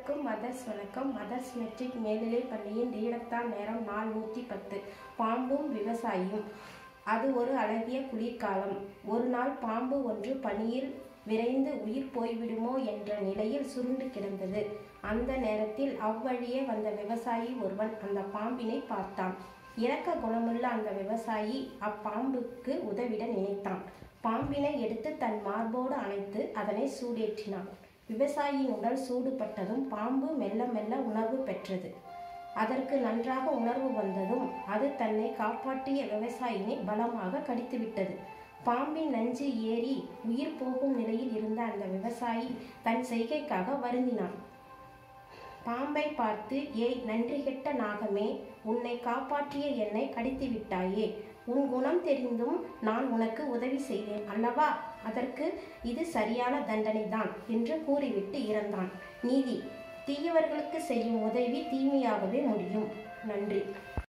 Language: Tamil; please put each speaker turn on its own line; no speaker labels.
அனைவருக்கும் மதர்ஸ் வணக்கம் மதர்ஸ் மெட்ரிக் மேல்நிலைப் பள்ளியின் ரீடத்தான் நேரம் நாள் நூற்றி பத்து பாம்பும் விவசாயியும் அது ஒரு அழகிய குளிர்காலம் ஒரு நாள் பாம்பு ஒன்று பனியில் விரைந்து உயிர் போய்விடுமோ என்ற நிலையில் சுருண்டு கிடந்தது அந்த நேரத்தில் அவ்வழியே வந்த விவசாயி ஒருவன் அந்த பாம்பினை பார்த்தான் இரக்க குணமுள்ள அந்த விவசாயி அப்பாம்புக்கு உதவிட நினைத்தான் பாம்பினை எடுத்து தன் மார்போடு அணைத்து அதனை சூடேற்றினான் விவசாயியின் உடல் சூடுபட்டதும் பாம்பு மெல்ல மெல்ல உணர்வு பெற்றது அதற்கு நன்றாக உணர்வு வந்ததும் அது தன்னை காப்பாற்றிய விவசாயினை பலமாக கடித்துவிட்டது பாம்பின் நஞ்சு ஏறி உயிர் போகும் நிலையில் இருந்த அந்த விவசாயி தன் செய்கைக்காக வருந்தினான் பாம்பை பார்த்து ஏய் நன்றி கெட்ட நாகமே உன்னை காப்பாற்றிய என்னை கடித்து விட்டாயே உன் குணம் தெரிந்தும் நான் உனக்கு உதவி செய்தேன் அல்லவா அதற்கு இது சரியான தண்டனைதான் என்று கூறிவிட்டு இறந்தான் நீதி தீயவர்களுக்கு செய்யும் உதவி தீமையாகவே முடியும் நன்றி